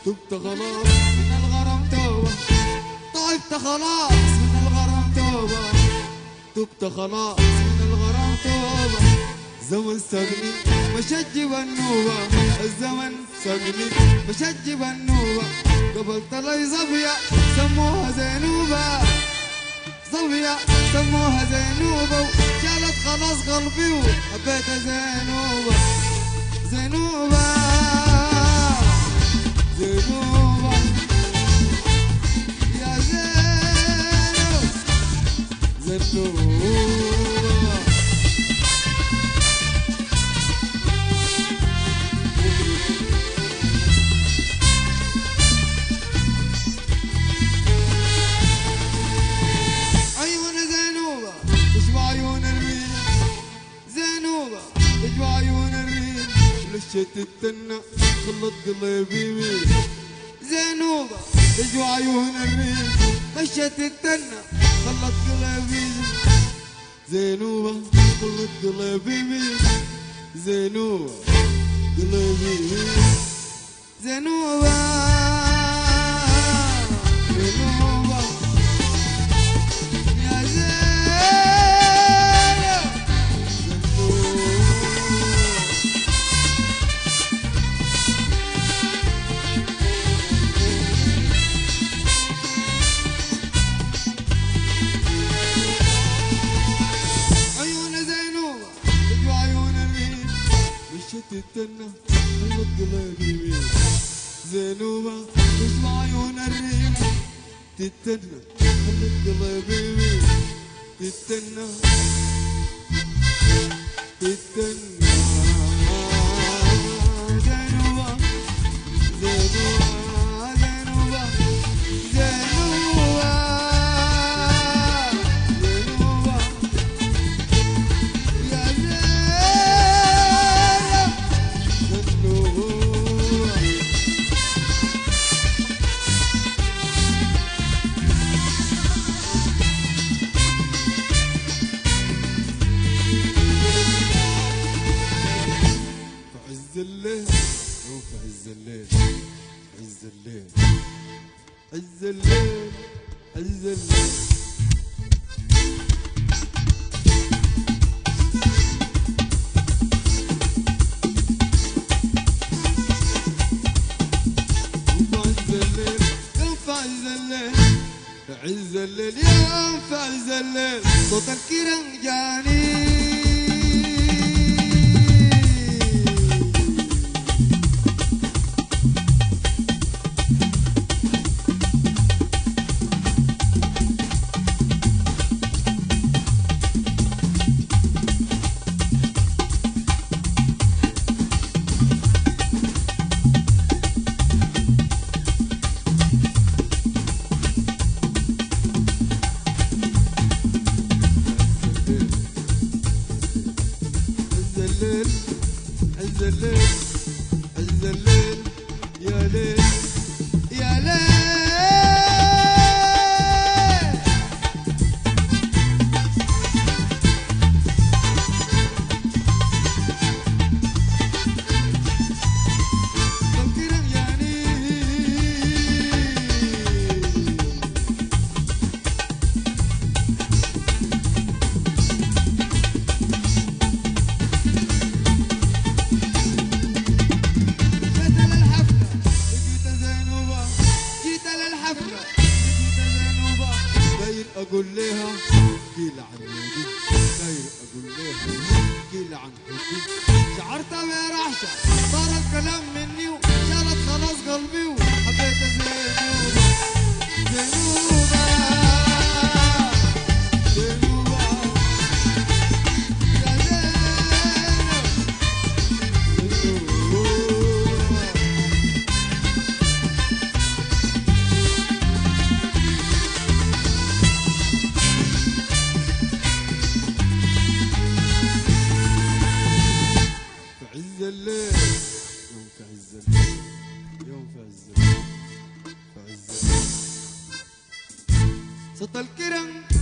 تبت خلاص من الغرام توبة تعبت خلاص من الغرام توبة تبت خلاص من الغرام توبة زمن سقني بشجب النوبة الزمن سقني بشجب النوبة قبلت لي زبية سموها زينوبة زبية سموها زينوبة شالت خلاص قلبي وحبيتها زينوبة زينوبة زينوبة يا زينب زينوبة عيون زينوبة تشبع عيون الريح زينوبة تشبع عيون الريح لشت التنة خلت قلبي بيه زينوبة تشبع عيون الريح مشت التنة خلت قلبي زينوبة خلت قلبي بيه زينوبة قلبي بيه زينوبة زينوبة يا زينب عيون زينوبة تجوا عيون الريم مشت التنة خلت قلبي بيه زينوبة تجوا عيون الريم تتنى خلت قلبي بيه تتنى تتنى زينوبة زينوبة زينوبة زينوبة زينوبة يا زينب زينوبة في عز الليل وفي عز الليل عز الليل عز الليل عز الليل وفي عز الليل وفي عز الليل عز الليل يا في عز الليل صوت الكرنج جاني عز الليل عز الليل عز الليل يا ليل يا ليل فكر يعني جيت للحفلة لقيت زينوبة جيت للحفلة لقيت زينوبة داير أقول لها قيل عن ودي داير أقول لها قيل عن حبي شعرت برعشة صار الكلام مني وشالت خلاص قلبي وحبيت زينوبة زينوبة زينوبة يا زينب زينوبة في عز الليل يوم في عز الليل يوم في عز الليل في عز الليل صوت الكرم